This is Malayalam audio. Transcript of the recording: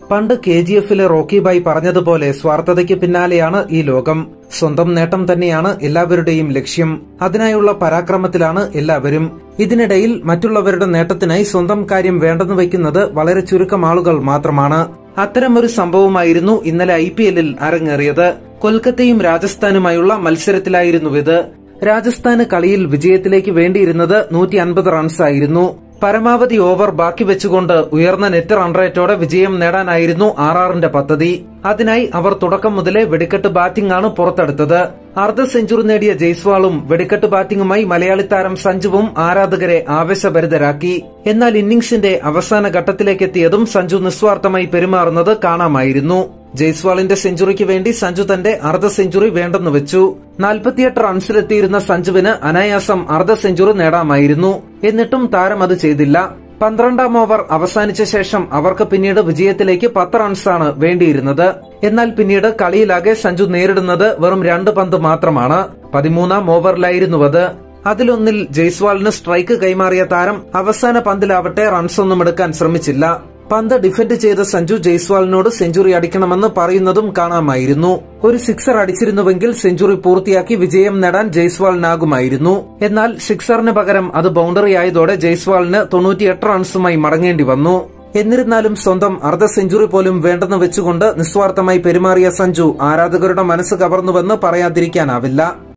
പണ്ട് കെ ജി എഫിലെ റോക്കി ബായ് പറഞ്ഞതുപോലെ സ്വാർത്ഥതയ്ക്ക് പിന്നാലെയാണ് ഈ ലോകം സ്വന്തം നേട്ടം തന്നെയാണ് എല്ലാവരുടെയും ലക്ഷ്യം അതിനായുള്ള പരാക്രമത്തിലാണ് എല്ലാവരും ഇതിനിടയിൽ മറ്റുള്ളവരുടെ നേട്ടത്തിനായി സ്വന്തം കാര്യം വേണ്ടെന്ന് വയ്ക്കുന്നത് വളരെ ചുരുക്കം ആളുകൾ മാത്രമാണ് അത്തരമൊരു സംഭവമായിരുന്നു ഇന്നലെ ഐ പി എല്ലിൽ അരങ്ങേറിയത് കൊൽക്കത്തയും രാജസ്ഥാനുമായുള്ള മത്സരത്തിലായിരുന്നു ഇത് രാജസ്ഥാന് കളിയിൽ വിജയത്തിലേക്ക് വേണ്ടിയിരുന്നത് നൂറ്റി അൻപത് റൺസായിരുന്നു പരമാവധി ഓവർ ബാക്കി വെച്ചുകൊണ്ട് ഉയർന്ന നെറ്റ് റൺ റേറ്റോടെ വിജയം നേടാനായിരുന്നു ആർ ആറിന്റെ പദ്ധതി അതിനായി അവർ തുടക്കം മുതലേ വെടിക്കെട്ട് ബാറ്റിംഗ് ആണ് പുറത്തെടുത്തത് അർദ്ധ സെഞ്ചുറി നേടിയ ജയ്സ്വാളും വെടിക്കെട്ട് ബാറ്റിംഗുമായി മലയാളി താരം സഞ്ജുവും ആരാധകരെ ആവേശഭരിതരാക്കി എന്നാൽ ഇന്നിംഗ്സിന്റെ അവസാന ഘട്ടത്തിലേക്കെത്തിയതും സഞ്ജു നിസ്വാർത്ഥമായി പെരുമാറുന്നത് കാണാമായിരുന്നു ജയ്സ്വാളിന്റെ സെഞ്ചുറിക്ക് വേണ്ടി സഞ്ജു തന്റെ അർദ്ധ സെഞ്ചുറി വേണ്ടെന്ന് വെച്ചു നാൽപ്പത്തിയെട്ട് റൺസിലെത്തിയിരുന്ന സഞ്ജുവിന് അനായാസം അർദ്ധ സെഞ്ചുറി നേടാമായിരുന്നു എന്നിട്ടും താരം അത് ചെയ്തില്ല പന്ത്രണ്ടാം ഓവർ അവസാനിച്ച ശേഷം അവർക്ക് പിന്നീട് വിജയത്തിലേക്ക് പത്ത് റൺസാണ് വേണ്ടിയിരുന്നത് എന്നാൽ പിന്നീട് കളിയിലാകെ സഞ്ജു നേരിടുന്നത് വെറും രണ്ട് പന്ത് മാത്രമാണ് പതിമൂന്നാം ഓവറിലായിരുന്നു അത് അതിലൊന്നിൽ ജയ്സ്വാളിന് സ്ട്രൈക്ക് കൈമാറിയ താരം അവസാന പന്തിലാവട്ടെ റൺസൊന്നും എടുക്കാൻ ശ്രമിച്ചില്ല പന്ത് ഡിഫെൻഡ് ചെയ്ത സഞ്ജു ജയ്സ്വാളിനോട് സെഞ്ചുറി അടിക്കണമെന്ന് പറയുന്നതും കാണാമായിരുന്നു ഒരു സിക്സർ അടിച്ചിരുന്നുവെങ്കിൽ സെഞ്ചുറി പൂർത്തിയാക്കി വിജയം നേടാൻ ജയ്സ്വാളിനാകുമായിരുന്നു എന്നാൽ സിക്സറിന് പകരം അത് ബൗണ്ടറി ആയതോടെ ജയ്സ്വാളിന് തൊണ്ണൂറ്റിയെട്ട് റൺസുമായി മടങ്ങേണ്ടി വന്നു എന്നിരുന്നാലും സ്വന്തം അർദ്ധ സെഞ്ചുറി പോലും വേണ്ടെന്ന് വെച്ചുകൊണ്ട് നിസ്വാർത്ഥമായി പെരുമാറിയ സഞ്ജു ആരാധകരുടെ മനസ്സ് കവർന്നുവെന്ന് പറയാതിരിക്കാനാവില്ല